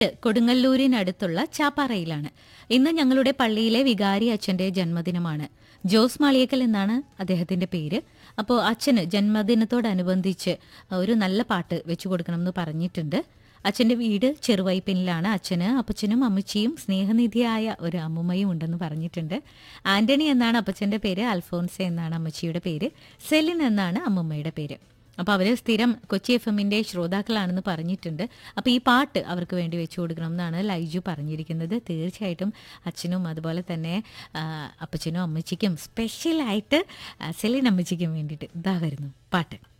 കൊടുങ്ങല്ലൂരിനടുത്തുള്ള ചാപ്പാറയിലാണ് ഇന്ന് ഞങ്ങളുടെ പള്ളിയിലെ വികാരി അച്ഛന്റെ ജന്മദിനമാണ് ജോസ് മാളിയേക്കൽ എന്നാണ് അദ്ദേഹത്തിന്റെ പേര് അപ്പോൾ അച്ഛന് ജന്മദിനത്തോടനുബന്ധിച്ച് ഒരു നല്ല പാട്ട് വെച്ചു കൊടുക്കണമെന്ന് പറഞ്ഞിട്ടുണ്ട് അച്ഛന്റെ വീട് ചെറുവൈപ്പിനിലാണ് അച്ഛന് അപ്പച്ചനും അമ്മച്ചിയും സ്നേഹനിധിയായ ഒരു അമ്മുമ്മയും ഉണ്ടെന്ന് പറഞ്ഞിട്ടുണ്ട് ആന്റണി എന്നാണ് അപ്പച്ചന്റെ പേര് അൽഫോൻസ എന്നാണ് അമ്മച്ചിയുടെ പേര് സെലിൻ എന്നാണ് അമ്മുമ്മയുടെ പേര് അപ്പോൾ അവർ സ്ഥിരം കൊച്ചി എഫ് എമ്മിൻ്റെ ശ്രോതാക്കളാണെന്ന് പറഞ്ഞിട്ടുണ്ട് അപ്പോൾ ഈ പാട്ട് അവർക്ക് വേണ്ടി വെച്ചു കൊടുക്കണം എന്നാണ് ലൈജു പറഞ്ഞിരിക്കുന്നത് തീർച്ചയായിട്ടും അച്ഛനും അതുപോലെ തന്നെ ആ, അപ്പച്ചനും അമ്മച്ചിക്കും സ്പെഷ്യലായിട്ട് ആ, സെലിൻ അമ്മച്ചിക്കും വേണ്ടിയിട്ട് ഇതാ വരുന്നു പാട്ട്